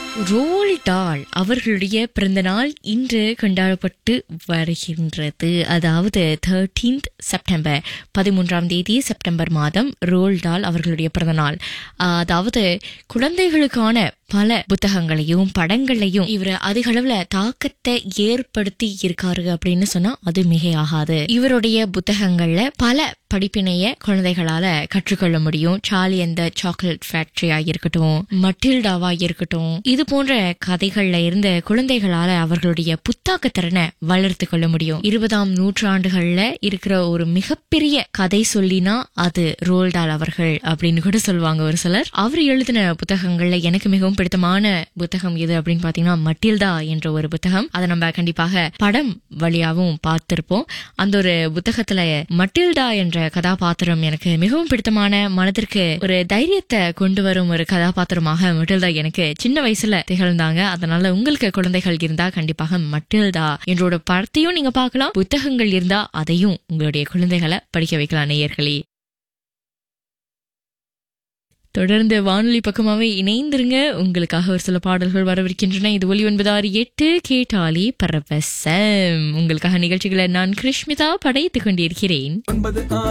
role டால் அவர்களுடைய பிறந்த நாள் இன்று கொண்டாடப்பட்டு வருகின்றது அதாவது தேர்டீன்த் செப்டம்பர் பதிமூன்றாம் தேதி செப்டம்பர் மாதம் ரோல் டால் அவர்களுடைய பிறந்த நாள் அதாவது குழந்தைகளுக்கான பல புத்தகங்களையும் படங்களையும் இவர் அதிக அளவுல தாக்கத்தை ஏற்படுத்தி இருக்காரு அப்படின்னு சொன்னா அது மிகையாகாது இவருடைய புத்தகங்கள்ல பல படிப்பினைய குழந்தைகளால கற்றுக்கொள்ள முடியும் சார்லி அந்த சாக்லேட் ஃபேக்டரியா இருக்கட்டும் மட்டில்டாவா இருக்கட்டும் இது போன்ற கதைகள்ல இருந்த குழந்தைகளால அவர்களுடைய புத்தாக்க திறனை வளர்த்து கொள்ள முடியும் இருபதாம் நூற்றாண்டுகள்ல இருக்கிற ஒரு மிகப்பெரிய கதை சொல்லினா அது ரோல்டால் அவர்கள் அப்படின்னு கூட சொல்லுவாங்க ஒரு சிலர் அவர் எழுதின புத்தகங்கள்ல எனக்கு மிகவும் பிடித்தமான புத்தகம் எது அப்படின்னு பாத்தீங்கன்னா மட்டில்டா என்ற ஒரு புத்தகம் அதை நம்ம கண்டிப்பாக படம் வழியாவும் பார்த்திருப்போம் அந்த ஒரு புத்தகத்துல மட்டில்டா என்ற கதாபாத்திரம் எனக்கு மிகவும் பிடித்தமான மனதிற்கு ஒரு தைரியத்தை கொண்டு வரும் ஒரு கதாபாத்திரமாக மட்டில்டா எனக்கு சின்ன வயசுல திகழ்ந்தாங்க அதனால உங்களுக்கு குழந்தைகள் இருந்தா கண்டிப்பாக மட்டில்டா என்றோட படத்தையும் நீங்க பார்க்கலாம் புத்தகங்கள் இருந்தா அதையும் உங்களுடைய குழந்தைகளை படிக்க வைக்கலாம் நேயர்களே தொடர்ந்து வானொலி பக்கமாவே இணைந்திருங்க உங்களுக்காக ஒரு சில பாடல்கள் வரவிருக்கின்றன இது ஒலி ஒன்பது ஆறு எட்டு கேட்டாலே பரவசம் உங்களுக்காக நிகழ்ச்சிகளை நான் கிருஷ்மிதா படைத்துக் கொண்டிருக்கிறேன் ஒன்பது ஆறு